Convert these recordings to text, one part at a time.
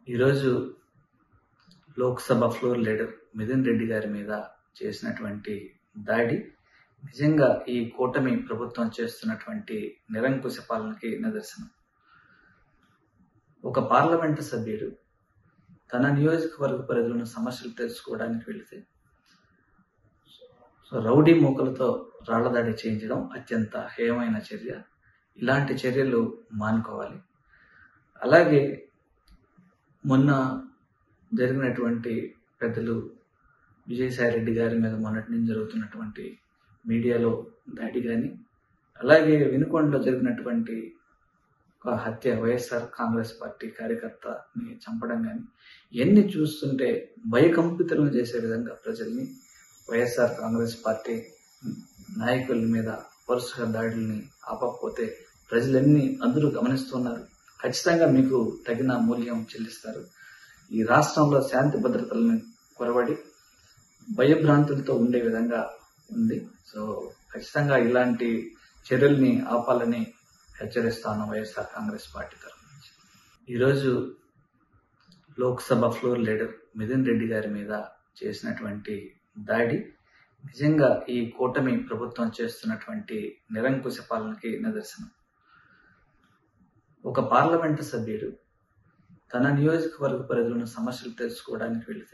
ఈరోజు Lok Sabha floor leader Mithun Reddy గారి మీద చేసినటువంటి దాడి నిజంగా ఈ కూటమి ప్రభుత్వం చేస్తున్నటువంటి నిరంకుశ పాలనకి నిదర్శనం ఒక పార్లమెంటు సభ్యుడు తన నియోజకవర్గ పరిధిలోని సమస్యలు తెలుసుకోవడానికి వెళితే సో రౌడీ మూకలతో రాళ్లదాడి చేయించడం అత్యంత హేయమైన చర్య ఇలాంటి చర్యలు మానుకోవాలి అలాగే మొన్న జరిగినటువంటి పెద్దలు విజయసాయి రెడ్డి గారి మీద మొన్నటి నుంచి జరుగుతున్నటువంటి మీడియాలో దాడి కానీ అలాగే వినుకొండలో జరిగినటువంటి ఒక హత్య వైఎస్ఆర్ కాంగ్రెస్ పార్టీ కార్యకర్తని చంపడం కానీ ఇవన్నీ చూస్తుంటే భయకంపితులను చేసే విధంగా ప్రజల్ని వైఎస్ఆర్ కాంగ్రెస్ పార్టీ నాయకుల మీద వరుసగా దాడుల్ని ఆపకపోతే ప్రజలన్నీ అందరూ గమనిస్తున్నారు ఖచ్చితంగా మీకు తగిన మూల్యం చెల్లిస్తారు ఈ రాష్ట్రంలో శాంతి భద్రతలను కొరబడి భయభ్రాంతులతో ఉండే విధంగా ఉంది సో ఖచ్చితంగా ఇలాంటి చర్యల్ని ఆపాలని హెచ్చరిస్తాను వైఎస్ఆర్ కాంగ్రెస్ పార్టీ తరఫు నుంచి ఈరోజు లోక్సభ ఫ్లోర్ లీడర్ మిథున్ రెడ్డి గారి మీద చేసినటువంటి దాడి నిజంగా ఈ కూటమి ప్రభుత్వం చేస్తున్నటువంటి నిరంకుశ పాలనకి నిదర్శనం ఒక పార్లమెంటు సభ్యుడు తన నియోజకవర్గ పరిధిలోని సమస్యలు తెలుసుకోవడానికి వెళితే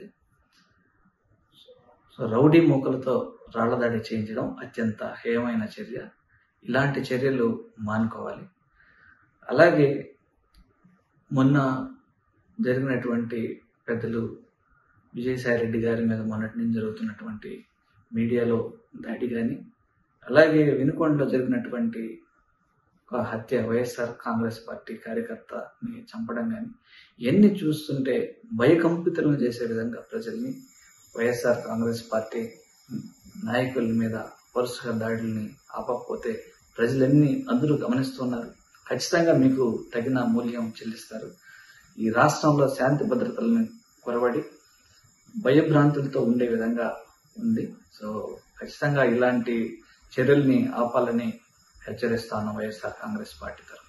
సో రౌడీ మూకలతో రాళ్లదాడి చేయించడం అత్యంత హేయమైన చర్య ఇలాంటి చర్యలు మానుకోవాలి అలాగే మొన్న జరిగినటువంటి పెద్దలు విజయసాయి రెడ్డి గారి మీద మొన్నటి నుంచి జరుగుతున్నటువంటి మీడియాలో దాడి కానీ అలాగే వినుకొండలో జరిగినటువంటి ఒక హత్య వైఎస్ఆర్ కాంగ్రెస్ పార్టీ కార్యకర్తని చంపడం కానీ ఇవన్నీ చూస్తుంటే భయకంపితులను చేసే విధంగా ప్రజల్ని వైఎస్ఆర్ కాంగ్రెస్ పార్టీ నాయకుల మీద వరుసగా దాడుల్ని ఆపకపోతే ప్రజలన్నీ అందరూ గమనిస్తున్నారు ఖచ్చితంగా మీకు తగిన మూల్యం చెల్లిస్తారు ఈ రాష్ట్రంలో శాంతి భద్రతలను కొరబడి భయభ్రాంతులతో ఉండే విధంగా ఉంది సో ఖచ్చితంగా ఇలాంటి చర్యల్ని ఆపాలని హెచ్చరిస్తాను వైఎస్ఆర్ కాంగ్రెస్ పార్టీ తరఫు